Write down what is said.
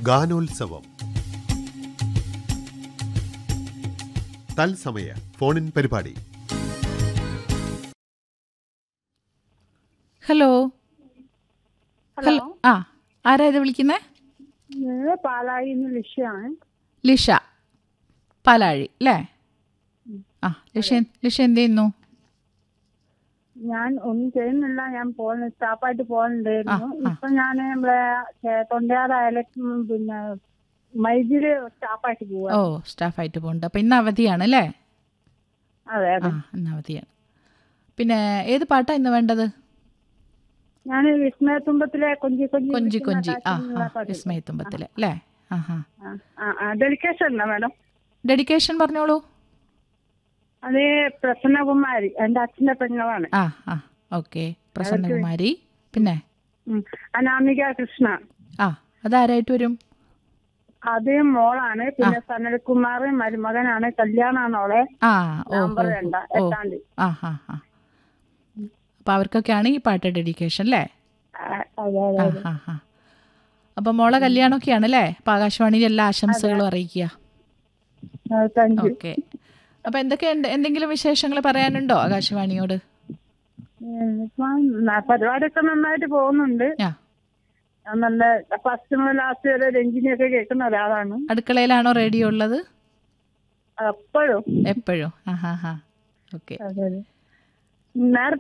ഗാനോത്സവം തത്സമയ ഫോണിൻ പരിപാടി ഹലോ ഹലോ ആ ആരാ ഇത് വിളിക്കുന്നേ ഇത് പാലായിന്ന് ലക്ഷ്യമാണ് ലിഷ പാലാഴി അല്ലേ ആ ലിഷ ലിഷ എന്ത് ചെയ്യുന്നു ഞാൻ ഒന്നും ചെയ്യുന്നില്ല ഞാൻ പോകുന്ന സ്റ്റാഫായിട്ട് പോകുന്നുണ്ടായിരുന്നു ആ, ആ. ഇപ്പൊ ഞാൻ നമ്മളെ ചെ- തൊണ്ടയാട് അയലക്കും പിന്നെ മൈജില് സ്റ്റാഫായിട്ട് പോവാ ഓ സ്റ്റാഫായിട്ട് പോകുന്നുണ്ട് അപ്പം ഇന്ന് അവധിയാണ് അല്ലേ അതെ ആ അതെ ഇന്ന് അവധിയാണ് പിന്നെ ഏത് പാട്ടാ ഇന്ന് വേണ്ടത് ഞാൻ വിസ്മയത്തുമ്പത്തിലെ കൊഞ്ചി കൊഞ്ചി കൊഞ്ചി വിളിക്കുന്ന കൊഞ്ചി ആ കാറ്റിനുള്ള ആ പാട്ട്. വിസ്മയത്തുമ്പത്തിലെ അല്ലേ ആ ഹാ ആ, ആ, ആ ഡെഡിക്കേഷൻ ഉണ്ടോ മാഡം ഡെഡിക്കേഷൻ പറഞ്ഞോളൂ അത് പ്രസന്നകുമാരി എന്റെ അച്ഛന്റെ പെങ്ങളാണ് ആ ആ ഓക്കെ പ്രസന്നകുമാരി പിന്നെ ഉം. അനാമിക കൃഷ്ണ ആ അതാരായിട്ട് വരും അത് മോളാണ് പിന്നെ സനൽകുമാർ മരുമകനാണ് കല്യാണാണ് അവളെ ആ ഓ നവംബർ ഓ, രണ്ടാം ഓ എട്ടാം തീയതി ആ ഹാ ഹാ അപ്പം അവർക്കൊക്കെയാണ് ഈ പാട്ട് ഡെഡിക്കേഷൻ അല്ലേ ആ, അതെ അതെ ആ ഹാ ഹാ അപ്പം മോളെ കല്യാണമൊക്കെയാണ് അല്ലേ അപ്പം ആകാശവാണിയിൽ എല്ലാ ആശംസകളും അറിയിക്കുക താങ്ക് യു ഓക്കെ അപ്പം എന്തൊക്കെയുണ്ട് എന്തെങ്കിലും വിശേഷങ്ങൾ പറയാനുണ്ടോ ആകാശവാണിയോട് ഇപ്പം ന- പരിപാടിയൊക്കെ നന്നായിട്ട് പോകുന്നുണ്ട് ആ ഞാൻ നല്ല ഫസ്റ്റ് മുതൽ ലാസ്റ്റ് വരെ രഞ്ജിനിയൊക്കെ കേൾക്കുന്ന ഒരാളാണ് അടുക്കളയിലാണോ റേഡിയോ ഉള്ളത് എപ്പോഴും എപ്പോഴും ആ ഹാ ഹാ ഓക്കെ നേരത്തെ